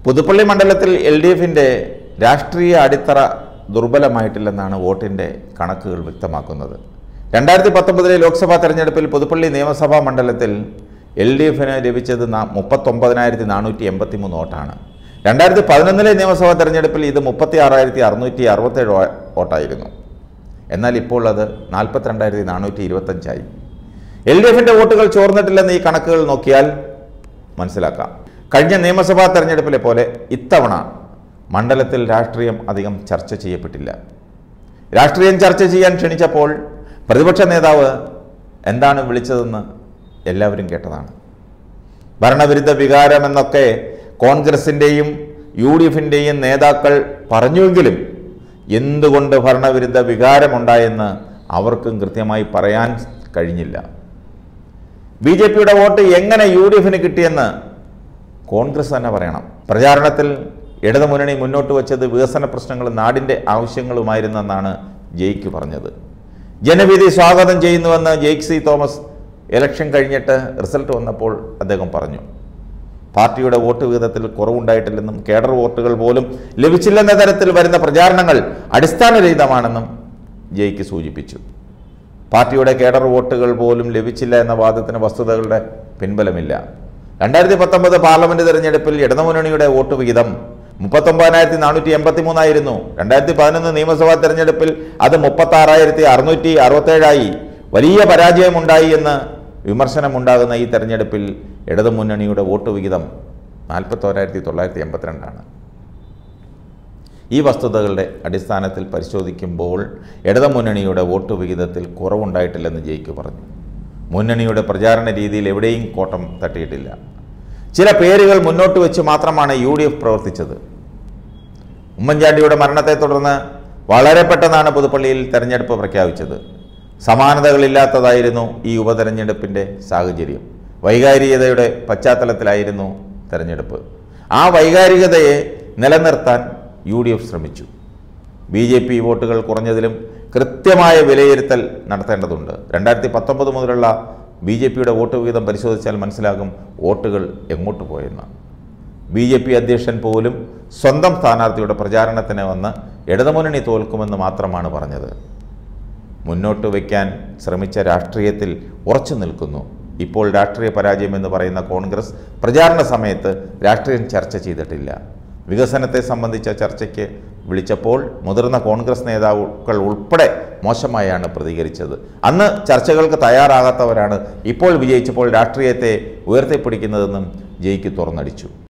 പുതുപ്പള്ളി മണ്ഡലത്തിൽ L D എഫിൻ്റെ രാഷ്ട്രീയ അടിത്തറ ദുർബലമായിട്ടില്ലെന്നാണ് വോട്ടിൻ്റെ കണക്കുകൾ വ്യക്തമാക്കുന്നത് രണ്ടായിരത്തി പത്തൊമ്പതിലെ ലോക്സഭാ തെരഞ്ഞെടുപ്പിൽ പുതുപ്പള്ളി നിയമസഭാ മണ്ഡലത്തിൽ എൽ ഡി എഫിന് ലഭിച്ചത് നാ- മുപ്പത്തൊമ്പതിനായിരത്തി നാനൂറ്റി എൺപത്തി മൂന്ന് വോട്ടാണ് രണ്ടായിരത്തി പതിനൊന്നിലെ നിയമസഭാ തെരഞ്ഞെടുപ്പിൽ ഇത് മുപ്പത്തി ആറായിരത്തി അറുന്നൂറ്റി അറുപത്തേഴ് വോ- വോട്ടായിരുന്നു എന്നാൽ ഇപ്പോൾ അത് നാൽപ്പത്തിരണ്ടായിരത്തി നാനൂറ്റി ഇരുപത്തഞ്ചായി എൽ ഡി എഫിൻ്റെ വോട്ടുകൾ ചോർന്നിട്ടില്ലെന്ന് ഈ കണക്കുകൾ നോക്കിയാൽ മനസ്സിലാക്കാം കഴിഞ്ഞ നിയമസഭാ തെരഞ്ഞെടുപ്പിലെ പോലെ ഇത്തവണ മണ്ഡലത്തിൽ രാഷ്ട്രീയം അധികം ചർച്ച ചെയ്യപ്പെട്ടില്ല രാഷ്ട്രീയം ചർച്ച ചെയ്യാൻ ക്ഷണിച്ചപ്പോൾ പ്രതിപക്ഷ നേതാവ് എന്താണ് വിളിച്ചതെന്ന് എല്ലാവരും കേട്ടതാണ് ഭരണവിരുദ്ധ വികാരമെന്നൊക്കെ കോൺഗ്രസിൻ്റെയും യു ഡി എഫിൻ്റെയും നേതാക്കൾ പറഞ്ഞുവെങ്കിലും എന്തുകൊണ്ട് ഭരണവിരുദ്ധ വികാരമുണ്ടായെന്ന് അവർക്കും കൃത്യമായി പറയാൻ കഴിഞ്ഞില്ല ബി ജെ പിയുടെ വോട്ട് എങ്ങനെ യു ഡി എഫിന് കിട്ടിയെന്ന് കോൺഗ്രസ് തന്നെ പറയണം പ്രചാരണത്തിൽ ഇടതുമുന്നണി മുന്നോട്ട് വച്ചത് വികസന പ്രശ്നങ്ങളും നാടിൻ്റെ ആവശ്യങ്ങളുമായിരുന്നെന്നാണ് ജെയ്ക്ക് പറഞ്ഞത് ജനവിധി സ്വാഗതം ചെയ്യുന്നുവെന്ന് ജെയ്ക് സി തോമസ് ഇലക്ഷൻ കഴിഞ്ഞിട്ട് റിസൾട്ട് വന്നപ്പോൾ അദ്ദേഹം പറഞ്ഞു പാർട്ടിയുടെ വോട്ട് വിഹിതത്തിൽ കുറവുണ്ടായിട്ടില്ലെന്നും കേഡർ വോട്ടുകൾ പോലും ലഭിച്ചില്ലെന്ന തരത്തിൽ വരുന്ന പ്രചാരണങ്ങൾ അടിസ്ഥാനരഹിതമാണെന്നും ജെയ്ക്ക് സൂചിപ്പിച്ചു പാർട്ടിയുടെ കേഡർ വോട്ടുകൾ പോലും ലഭിച്ചില്ല എന്ന വാദത്തിന് വസ്തുതകളുടെ പിൻബലമില്ല രണ്ടായിരത്തി പത്തൊമ്പത് പാർലമെന്റ് തെരഞ്ഞെടുപ്പിൽ ഇടതുമുന്നണിയുടെ വോട്ട് വിഹിതം മുപ്പത്തൊമ്പതിനായിരത്തി നാനൂറ്റി എൺപത്തി മൂന്നായിരുന്നു രണ്ടായിരത്തി പതിനൊന്ന് നിയമസഭാ തെരഞ്ഞെടുപ്പിൽ അത് മുപ്പത്തി ആറായിരത്തി അറുന്നൂറ്റി അറുപത്തേഴായി വലിയ പരാജയമുണ്ടായി എന്ന് വിമർശനമുണ്ടാകുന്ന ഈ തെരഞ്ഞെടുപ്പിൽ ഇടതുമുന്നണിയുടെ വോട്ട് വിഹിതം നാൽപ്പത്തോരായിരത്തി തൊള്ളായിരത്തി എൺപത്തിരണ്ടാണ് ഈ വസ്തുതകളുടെ അടിസ്ഥാനത്തിൽ പരിശോധിക്കുമ്പോൾ ഇടതുമുന്നണിയുടെ വോട്ട് വിഹിതത്തിൽ കുറവുണ്ടായിട്ടില്ലെന്ന് ജയിക്ക് പറഞ്ഞു മുന്നണിയുടെ പ്രചാരണ രീതിയിൽ എവിടെയും കോട്ടം തട്ടിയിട്ടില്ല ചില പേരുകൾ മുന്നോട്ട് വെച്ച് മാത്രമാണ് യു ഡി എഫ് പ്രവർത്തിച്ചത് ഉമ്മൻചാണ്ടിയുടെ മരണത്തെ തുടർന്ന് വളരെ പെട്ടെന്നാണ് പുതുപ്പള്ളിയിൽ തെരഞ്ഞെടുപ്പ് പ്രഖ്യാപിച്ചത് സമാനതകളില്ലാത്തതായിരുന്നു ഈ ഉപതെരഞ്ഞെടുപ്പിൻ്റെ സാഹചര്യം വൈകാരികതയുടെ പശ്ചാത്തലത്തിലായിരുന്നു തെരഞ്ഞെടുപ്പ് ആ വൈകാരികതയെ നിലനിർത്താൻ യു ഡി എഫ് ശ്രമിച്ചു ബി ജെ പി വോട്ടുകൾ കുറഞ്ഞതിലും കൃത്യമായ വിലയിരുത്തൽ നടത്തേണ്ടതുണ്ട് രണ്ടായിരത്തി പത്തൊമ്പത് മുതലുള്ള ബി ജെ പിയുടെ വോട്ട് വിഹിതം പരിശോധിച്ചാൽ മനസ്സിലാകും വോട്ടുകൾ എങ്ങോട്ട് പോയെന്ന് ബി ജെ പി അധ്യക്ഷൻ പോലും സ്വന്തം സ്ഥാനാർത്ഥിയുടെ പ്രചാരണത്തിന് വന്ന് ഇടതുമുന്നണി തോൽക്കുമെന്ന് മാത്രമാണ് പറഞ്ഞത് മുന്നോട്ട് വയ്ക്കാൻ ശ്രമിച്ച രാഷ്ട്രീയത്തിൽ ഉറച്ചു നിൽക്കുന്നു ഇപ്പോൾ രാഷ്ട്രീയ പരാജയം എന്ന് പറയുന്ന കോൺഗ്രസ് പ്രചാരണ സമയത്ത് രാഷ്ട്രീയം ചർച്ച ചെയ്തിട്ടില്ല വികസനത്തെ സംബന്ധിച്ച ചർച്ചയ്ക്ക് വിളിച്ചപ്പോൾ മുതിർന്ന കോൺഗ്രസ് നേതാക്കൾ ഉൾപ്പെടെ മോശമായാണ് പ്രതികരിച്ചത് അന്ന് ചർച്ചകൾക്ക് തയ്യാറാകാത്തവരാണ് ഇപ്പോൾ വിജയിച്ചപ്പോൾ രാഷ്ട്രീയത്തെ ഉയർത്തിപ്പിടിക്കുന്നതെന്നും ജയിക്ക് തുറന്നടിച്ചു